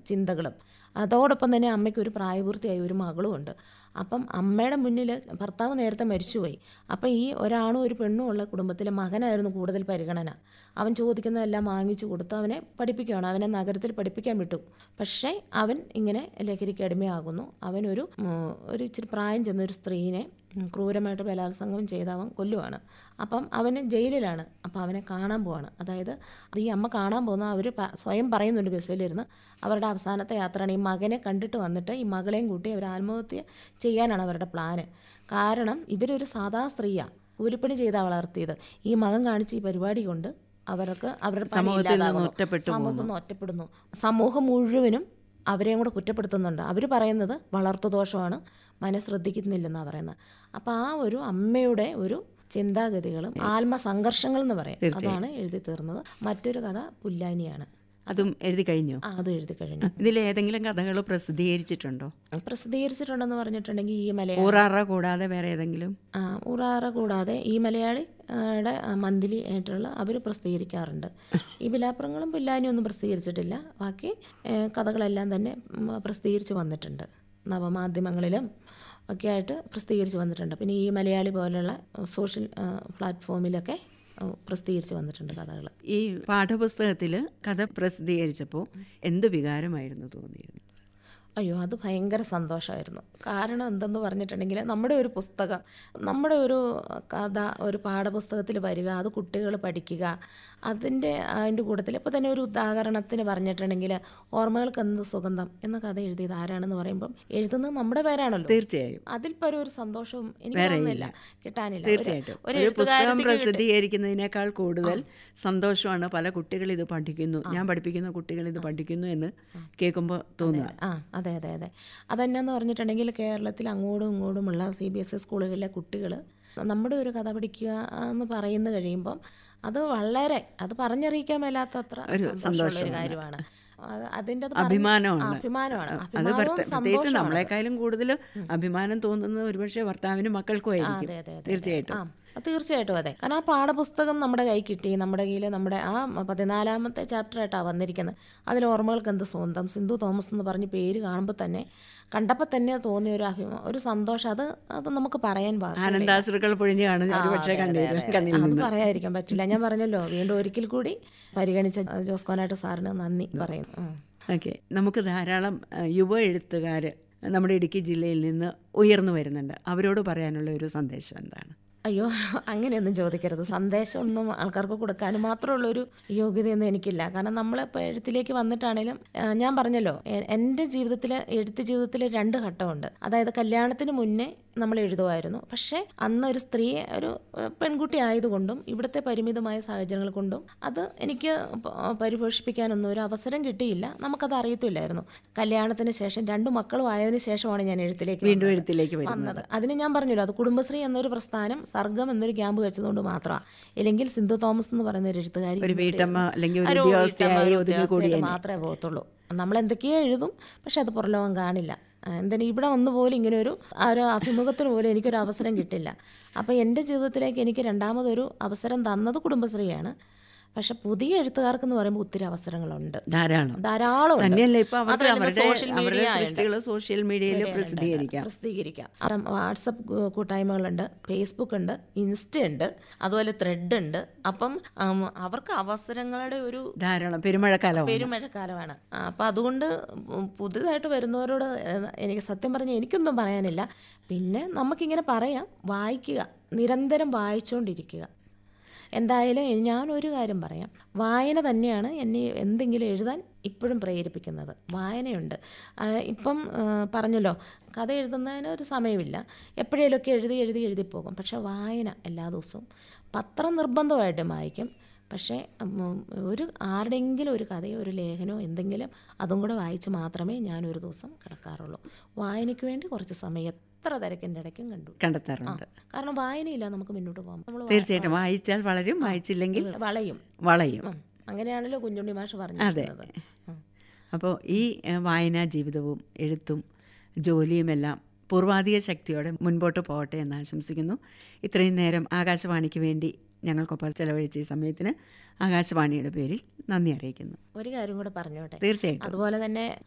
ചിന്തകളും അതോടൊപ്പം തന്നെ അമ്മയ്ക്ക് ഒരു പ്രായപൂർത്തിയായ ഒരു മകളും ഉണ്ട് അപ്പം അമ്മയുടെ മുന്നിൽ ഭർത്താവ് നേരത്തെ മരിച്ചുപോയി അപ്പം ഈ ഒരാണും ഒരു പെണ്ണും ഉള്ള കുടുംബത്തിലെ മകനായിരുന്നു കൂടുതൽ പരിഗണന അവൻ ചോദിക്കുന്നതെല്ലാം വാങ്ങിച്ചു കൊടുത്ത് അവനെ പഠിപ്പിക്കുകയാണ് അവനെ നഗരത്തിൽ പഠിപ്പിക്കാൻ വിട്ടു പക്ഷേ അവൻ ഇങ്ങനെ ലഹരിക്ക് അടിമയാകുന്നു അവനൊരു ഉം, ഒരു ഇച്ചിരി പ്രായം ചെന്ന ഒരു സ്ത്രീനെ ഉം, ക്രൂരമായിട്ട് ബലാത്സംഗം ചെയ്ത് അവൻ കൊല്ലുവാണ് അപ്പം അവന് ജയിലിലാണ് അപ്പം അവനെ കാണാൻ പോവാണ് അതായത് അത് ഈ അമ്മ കാണാൻ പോകുന്ന അവർ സ്വയം പറയുന്നുണ്ട് ബസ്സിലിരുന്ന് അവരുടെ അവസാനത്തെ യാത്രയാണ് ഈ മകനെ കണ്ടിട്ട് വന്നിട്ട് ഈ മകളെയും കൂട്ടി അവർ ആത്മഹത്യ ചെയ്യാനാണ് അവരുടെ പ്ലാന് കാരണം ഇവരൊരു സാധാ സ്ത്രീയാണ് കൂലിപ്പണി ചെയ്താ വളർത്തിയത് ഈ മകൻ കാണിച്ച ഈ പരിപാടി കൊണ്ട് അവർക്ക് അവരുടെ പണി സമൂഹത്തിൽ നിന്ന് ഇല്ലാതാകുന്നു. ഒറ്റപ്പെട്ടു സമൂഹത്തിൽ നിന്ന് ഒറ്റപ്പെടുന്നു സമൂഹം മുഴുവനും അവരെയും കൂടെ കുറ്റപ്പെടുത്തുന്നുണ്ട് അവർ പറയുന്നത് വളർത്തുദോഷമാണ് മനെ ശ്രദ്ധിക്കുന്നില്ലെന്നാണ് പറയുന്നത് അപ്പോൾ ആ ഒരു അമ്മയുടെ ഒരു ചിന്താഗതികളും ആത്മസംഘർഷങ്ങൾ എന്ന് പറയും അതാണ് എഴുതി തീർന്നത് മറ്റൊരു കഥ പുല്ലാനിയാണ് അതും എഴുതി കഴിഞ്ഞോ ആ, അതും എഴുതി കഴിഞ്ഞു ഇതിൽ ഏതെങ്കിലും കഥകൾ പ്രസിദ്ധീകരിച്ചിട്ടുണ്ടോ പ്രസിദ്ധീകരിച്ചിട്ടുണ്ടെന്ന് പറഞ്ഞിട്ടുണ്ടെങ്കിൽ ഈ മലയാളി ഊറാറ കൂടാതെ വേറെ ഏതെങ്കിലും ആ, ഉറാറ കൂടാതെ ഈ മലയാളിയുടെ മന്ത്ലി ആയിട്ടുള്ള അവർ പ്രസിദ്ധീകരിക്കാറുണ്ട് ഈ ബിലാപ്പുറങ്ങളും പില്ലാനിയും ഒന്നും പ്രസിദ്ധീകരിച്ചിട്ടില്ല ബാക്കി ഏ, കഥകളെല്ലാം തന്നെ ഉം, പ്രസിദ്ധീകരിച്ച് വന്നിട്ടുണ്ട് നവമാധ്യമങ്ങളിലും ഒക്കെ ആയിട്ട് പ്രസിദ്ധീകരിച്ച് വന്നിട്ടുണ്ട് പിന്നെ ഈ മലയാളി പോലുള്ള സോഷ്യൽ ആ, പ്ലാറ്റ്ഫോമിലൊക്കെ ആ, പ്രസിദ്ധീകരിച്ച് വന്നിട്ടുണ്ട് കഥകൾ ഈ പാഠപുസ്തകത്തിൽ കഥ പ്രസിദ്ധീകരിച്ചപ്പോൾ എന്ത് വികാരമായിരുന്നു തോന്നിയത് അയ്യോ അത് ഭയങ്കര സന്തോഷമായിരുന്നു കാരണം എന്തെന്ന് പറഞ്ഞിട്ടുണ്ടെങ്കിൽ നമ്മുടെ ഒരു പുസ്തകം നമ്മുടെ ഒരു കഥ ഒരു പാഠപുസ്തകത്തിൽ വരിക അത് കുട്ടികൾ പഠിക്കുക അതിൻ്റെ അതിൻ്റെ കൂട്ടത്തിൽ ഇപ്പോൾ തന്നെ ഒരു ഉദാഹരണത്തിന് പറഞ്ഞിട്ടുണ്ടെങ്കിൽ ഓർമ്മകൾക്ക് എന്ത് സുഗന്ധം എന്ന കഥ എഴുതിയത് ആരാണെന്ന് പറയുമ്പം എഴുതുന്നത് നമ്മുടെ പേരാണല്ലോ തീർച്ചയായും അതിൽ പരം ഒരു സന്തോഷവും എനിക്ക് വേറെ തോന്നുന്നില്ല ഇല്ല. കിട്ടാനില്ല ഒരു- തീർച്ചയായിട്ടും ഒരു ഒരു പുസ്തകം എഴുത്തുകാരത്തിക്ക് കിട്ടി- പ്രസിദ്ധീകരിക്കുന്നതിനേക്കാൾ കൂടുതൽ സന്തോഷമാണ് പല കുട്ടികൾ ഇത് പഠിക്കുന്നു ഞാൻ പഠിപ്പിക്കുന്ന കുട്ടികൾ ഇത് പഠിക്കുന്നു എന്ന് കേൾക്കുമ്പോൾ തോന്നുക ആ അതെ അതെ അതെ അതെന്നാന്ന് പറഞ്ഞിട്ടുണ്ടെങ്കിൽ കേരളത്തിൽ അങ്ങോട്ടും ഇങ്ങോട്ടുമുള്ള സി ബി എസ് ഇ സ്കൂളുകളിലെ കുട്ടികൾ നമ്മുടെ ഒരു കഥ പഠിക്കുക എന്ന് പറയുന്നു കഴിയുമ്പം അത് വളരെ അത് പറഞ്ഞറിയിക്കാൻ മേലാത്തത്ര സന്തോഷമുള്ള ഒരു കാര്യമാണ് അത് അതിൻ്റെ അത് പറഞ്ഞ്- അഭിമാനമാണ്. ആ, അഭിമാനമാണ് അത് അഭിമാനവും ഭർത്ത- പ്രത്യേകിച്ച് സന്തോഷവുമാണ് നമ്മളെക്കാളും കൂടുതൽ അഭിമാനം തോന്നുന്നത് ഒരുപക്ഷെ ഭർത്താവിനും മക്കൾക്കും ആ, ആയിരിക്കും അതെ അതെ അതെ തീർച്ചയായിട്ടും ആ അത് തീർച്ചയായിട്ടും അതെ കാരണം ആ പാഠപുസ്തകം നമ്മുടെ കൈ കിട്ടി നമ്മുടെ കയ്യിൽ നമ്മുടെ ആ പതിനാലാമത്തെ ചാപ്റ്ററായിട്ടാണ് വന്നിരിക്കുന്നത് അതിൽ ഓർമ്മകൾക്ക് എന്ത് സ്വന്തം സിന്ധു തോമസ് എന്ന് പറഞ്ഞ് പേര് കാണുമ്പോൾ തന്നെ കണ്ടപ്പോൾ തന്നെ തോന്നിയ ഒരു അഭിമ ഒരു സന്തോഷം അത് അത് നമുക്ക് പറയാൻ പാടില്ല ആനന്ദാശ്രുക്കൾ പൊഴിഞ്ഞ് കാണുന്ന ഒരുപക്ഷെ കണ്ണിൽ കണ്ണിൽ അത് നിന്ന് പറയാതിരിക്കാൻ പറ്റില്ല ഞാൻ പറഞ്ഞല്ലോ വീണ്ടും ഒരിക്കൽ കൂടി പരിഗണിച്ച ജോസ് കോനാട്ട് സാറിന് നന്ദി പറയുന്നു ഉം. ഓക്കെ നമുക്ക് ധാരാളം ആ, യുവ എഴുത്തുകാർ നമ്മുടെ ഇടുക്കി ജില്ലയിൽ നിന്ന് ഉയർന്നു വരുന്നുണ്ട് അവരോട് പറയാനുള്ള ഒരു സന്ദേശം എന്താണ് അയ്യോ അങ്ങനെയൊന്നും ചോദിക്കരുത് സന്ദേശമൊന്നും ആൾക്കാർക്ക് കൊടുക്കാനും മാത്രമുള്ളൊരു യോഗ്യതയൊന്നും എനിക്കില്ല കാരണം നമ്മളിപ്പോൾ എഴുത്തിലേക്ക് വന്നിട്ടാണേലും ആ, ഞാൻ പറഞ്ഞല്ലോ എ- എൻ്റെ ജീവിതത്തിൽ എഴുത്ത് ജീവിതത്തിൽ രണ്ട് ഘട്ടമുണ്ട് അതായത് കല്യാണത്തിന് മുന്നേ നമ്മൾ എഴുതുമായിരുന്നു പക്ഷേ അന്ന് ഒരു സ്ത്രീ ഒരു ആ, പെൺകുട്ടി ആയതുകൊണ്ടും ഇവിടുത്തെ പരിമിതമായ സാഹചര്യങ്ങൾ കൊണ്ടും അത് എനിക്ക് പ- പരിപോഷിപ്പിക്കാനൊന്നും ഒരു അവസരം കിട്ടിയില്ല നമുക്കത് അറിയത്തില്ലായിരുന്നു കല്യാണത്തിന് ശേഷം രണ്ട് മക്കളും ആയതിനു ശേഷമാണ് ഞാൻ എഴുത്തിലേക്ക് വീണ്ടും വന്നത്. എഴുത്തിലേക്ക് വരുന്നത് വന്നത് അതിന് ഞാൻ പറഞ്ഞല്ലോ അത് കുടുംബശ്രീ എന്നൊരു പ്രസ്ഥാനം സർഗം എന്നൊരു ക്യാമ്പ് വെച്ചതുകൊണ്ട് മാത്രമാണ് ഇല്ലെങ്കിൽ സിന്ധു തോമസ് എന്ന് പറയുന്ന ഒരു എഴുത്തുകാരി ഒരു വീട്ടമ്മ അല്ലെങ്കിൽ ഒരു ഒരു ഉദ്യോഗസ്ഥയായി വീട്ടമ്മ, ഒരു ഒതുങ്ങി ഉദ്യോഗസ്ഥയായിട്ട് കൂടിയേനെ. മാത്രമേ പോകത്തുള്ളൂ നമ്മൾ എന്തൊക്കെയോ എഴുതും പക്ഷെ അത് പുറലോകം കാണില്ല ആ, എന്തിന് ഇവിടെ വന്നു പോലും ഇങ്ങനെ ഒരു ആ ഒരു അഭിമുഖത്തിന് പോലും എനിക്കൊരു അവസരം കിട്ടില്ല അപ്പോൾ എൻ്റെ ജീവിതത്തിലേക്ക് എനിക്ക് രണ്ടാമതൊരു അവസരം തന്നത് കുടുംബശ്രീയാണ് പക്ഷെ പുതിയ എഴുത്തുകാർക്ക് എന്ന് പറയുമ്പോൾ ഒത്തിരി അവസരങ്ങളുണ്ട് ധാരാളം ധാരാളം ഉണ്ട്. തന്നെയല്ല ഇപ്പൊ അവർക്ക് മാത്രമല്ല അവരുടെ സോഷ്യൽ അവരുടെ മീഡിയ ഉണ്ട്. സൃഷ്ടികൾ സോഷ്യൽ മീഡിയയിൽ മീഡിയയിലുണ്ട്. പ്രസിദ്ധീകരിക്കാം പ്രസിദ്ധീകരിക്കാം അപ്പം വാട്സപ്പ് കൂ- കൂട്ടായ്മകളുണ്ട് ഫേസ്ബുക്ക് ഉണ്ട് ഇൻസ്റ്റ ഉണ്ട് അതുപോലെ ത്രെഡ് ഉണ്ട് അപ്പം ഉം, അവർക്ക് അവസരങ്ങളുടെ ഒരു ധാരാളം പെരുമഴക്കാലമാണ് പെരുമഴക്കാലമാണ് ആ, അപ്പം അതുകൊണ്ട് ഉം പുതുതായിട്ട് വരുന്നവരോട് ഏഹ്, എനിക്ക് സത്യം പറഞ്ഞാൽ എനിക്കൊന്നും പറയാനില്ല പിന്നെ നമുക്കിങ്ങനെ പറയാം വായിക്കുക നിരന്തരം വായിച്ചുകൊണ്ടിരിക്കുക എന്തായാലും ഞാനൊരു കാര്യം പറയാം വായന തന്നെയാണ് എന്നെ എന്തെങ്കിലും എഴുതാൻ ഇപ്പോഴും പ്രേരിപ്പിക്കുന്നത് വായനയുണ്ട് ആ, ഇപ്പം ആ, പറഞ്ഞല്ലോ കഥ എഴുതുന്നതിന് ഒരു സമയമില്ല എപ്പോഴേലൊക്കെ എഴുതി എഴുതി എഴുതി പോകും പക്ഷെ വായന എല്ലാ ദിവസവും പത്രം നിർബന്ധമായിട്ടും വായിക്കും പക്ഷേ ഉം, ഒരു ആരുടെയെങ്കിലും ഒരു കഥയോ ഒരു ലേഖനമോ എന്തെങ്കിലും അതും കൂടെ വായിച്ച് മാത്രമേ ഞാൻ ഒരു ദിവസം കിടക്കാറുള്ളൂ വായനയ്ക്ക് വേണ്ടി കുറച്ച് സമയം എത്ര തിരക്കിൻ്റെ ഇടയ്ക്കും കണ്ടു കണ്ടെത്താറുണ്ട് കാരണം വായനയില്ല നമുക്ക് മുന്നോട്ട് പോകാം നമ്മൾ തീർച്ചയായിട്ടും വായിച്ചാൽ വളരും വായിച്ചില്ലെങ്കിൽ വളയും വളയും ഉം. അങ്ങനെയാണല്ലോ കുഞ്ഞുണ്ണി മാഷ് അതെ പറഞ്ഞിരുന്നത് ഉം. അപ്പോൾ ഈ ഏഹ്, വായനാ ജീവിതവും എഴുത്തും ജോലിയുമെല്ലാം പൂർവാധിക ശക്തിയോടെ മുൻപോട്ട് പോകട്ടെ എന്ന് ആശംസിക്കുന്നു ഇത്രയും നേരം ആകാശവാണിക്ക് വേണ്ടി ഞങ്ങൾക്കൊപ്പം ചെലവഴിച്ച ഈ സമയത്തിന് ആകാശവാണിയുടെ പേരിൽ നന്ദി അറിയിക്കുന്നു ഒരു കാര്യം കൂടെ പറഞ്ഞോട്ടെ തീർച്ചയായിട്ടും അതുപോലെ തന്നെ